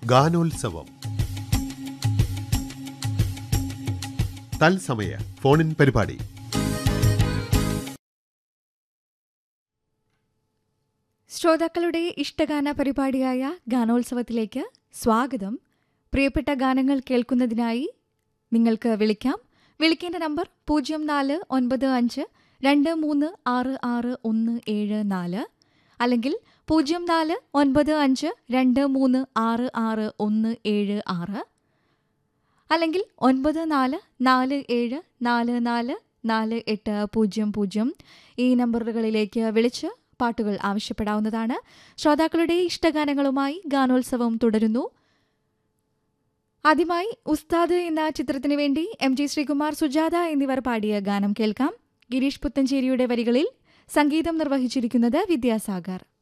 ഗാനോത്സവം തത്സമയ ഫോണിൻ പരിപാടി ശ്രോതാക്കളുടെ ഇഷ്ടഗാന പരിപാടിയായ ഗാനോത്സവത്തിലേക്ക് സ്വാഗതം പ്രിയപ്പെട്ട ഗാനങ്ങൾ കേൾക്കുന്നതിനായി നിങ്ങൾക്ക് വിളിക്കാം വിളിക്കേണ്ട നമ്പർ പൂജ്യം നാല് ഒൻപത് അഞ്ച് രണ്ട് മൂന്ന് ആറ് ആറ് ഒന്ന് ഏഴ് നാല് അല്ലെങ്കിൽ പൂജ്യം നാല് ഒൻപത് അഞ്ച് രണ്ട് മൂന്ന് ആറ് ആറ് ഒന്ന് ഏഴ് ആറ് അല്ലെങ്കിൽ ഒൻപത് നാല് നാല് ഏഴ് നാല് നാല് നാല് എട്ട് പൂജ്യം പൂജ്യം ഈ നമ്പറുകളിലേക്ക് വിളിച്ച് പാട്ടുകൾ ആവശ്യപ്പെടാവുന്നതാണ് ശ്രോതാക്കളുടെ ഇഷ്ടഗാനങ്ങളുമായി ഗാനോത്സവം തുടരുന്നു ആദ്യമായി ഉസ്താദ് എന്ന ചിത്രത്തിനു വേണ്ടി എം ജി ശ്രീകുമാർ സുജാത എന്നിവർ പാടിയ ഗാനം കേൾക്കാം ഗിരീഷ് പുത്തഞ്ചേരിയുടെ വരികളിൽ സംഗീതം നിർവഹിച്ചിരിക്കുന്നത് വിദ്യാസാഗർ